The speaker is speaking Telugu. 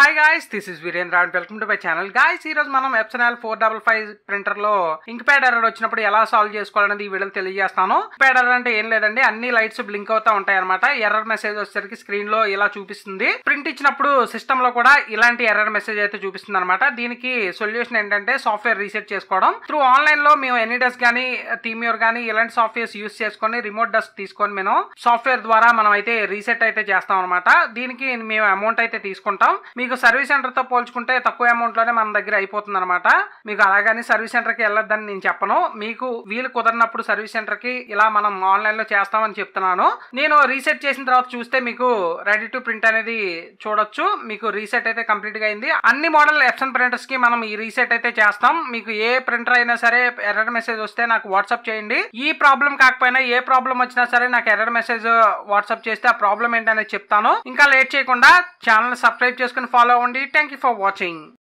hi guys this is Veerendra and welcome to my channel guys ఈ రోజు మనం Epson L four double five printer లో ఇంక్ ప్యాడ్ ఎర్రర్ వచ్చినప్పుడు ఎలా సాల్వ్ చేసుకోవాలనేది ఈ వీడియోలో తెలియజేస్తాను ఇంక్ ప్యాడ్ ఎర్రర్ అంటే ఏం లేదండి అన్ని లైట్స్ బ్లింక్ అవుతా ఉంటాయి అనమాట ఎర్రర్ మెసేజ్ వచ్చేసరికి స్క్రీన్ లో ఇలా చూపిస్తుంది ప్రింట్ ఇచ్చినప్పుడు సిస్టమ్ లో కూడా ఇలాంటి ఎర్రర్ మెసేజ్ అయితే చూపిస్తుంది అనమాట దీనికి సొల్యూషన్ ఏంటంటే సాఫ్ట్వేర్ రీసెట్ చేసుకోవడం త్రూ ఆన్లైన్ లో మేము ఎనీ డెస్క్ కానీ థీమ్యూర్ కానీ ఇలాంటి సాఫ్ట్వేర్స్ యూస్ చేసుకొని రిమోట్ డెస్క్ తీసుకొని మేము సాఫ్ట్వేర్ ద్వారా మనం అయితే రీసెట్ అయితే చేస్తాం అనమాట దీనికి మేము అమౌంట్ అయితే తీసుకుంటాం మీకు సర్వీస్ సెంటర్ తో పోల్చుకుంటే తక్కువ అమౌంట్ లోనే మన దగ్గర అయిపోతుంది అనమాట మీకు అలాగని సర్వీస్ సెంటర్ కి వెళ్ళొద్దని నేను చెప్పను మీకు వీలు కుదరినప్పుడు సర్వీస్ సెంటర్ కి ఇలా మనం ఆన్లైన్ లో చేస్తామని చెప్తున్నాను నేను రీసెట్ చేసిన తర్వాత చూస్తే మీకు రెడీ టు ప్రింట్ అనేది చూడొచ్చు మీకు రీసెట్ అయితే కంప్లీట్ గా అయింది అన్ని మోడల్ ఎప్సన్ ప్రింటర్స్ కి మనం ఈ రీసెట్ అయితే చేస్తాం మీకు ఏ ప్రింటర్ అయినా సరే ఎర్రర్ మెసేజ్ వస్తే నాకు వాట్సాప్ చేయండి ఈ ప్రాబ్లం కాకపోయినా ఏ ప్రాబ్లం వచ్చినా సరే నాకు ఎర్రర్ మెసేజ్ వాట్సాప్ చేస్తే ఆ ప్రాబ్లం ఏంటనేది చెప్తాను ఇంకా లేట్ చేయకుండా ఛానల్ సబ్స్క్రైబ్ చేసుకుని ఫాలో అవ్వండి థ్యాంక్ యూ ఫర్ వాచింగ్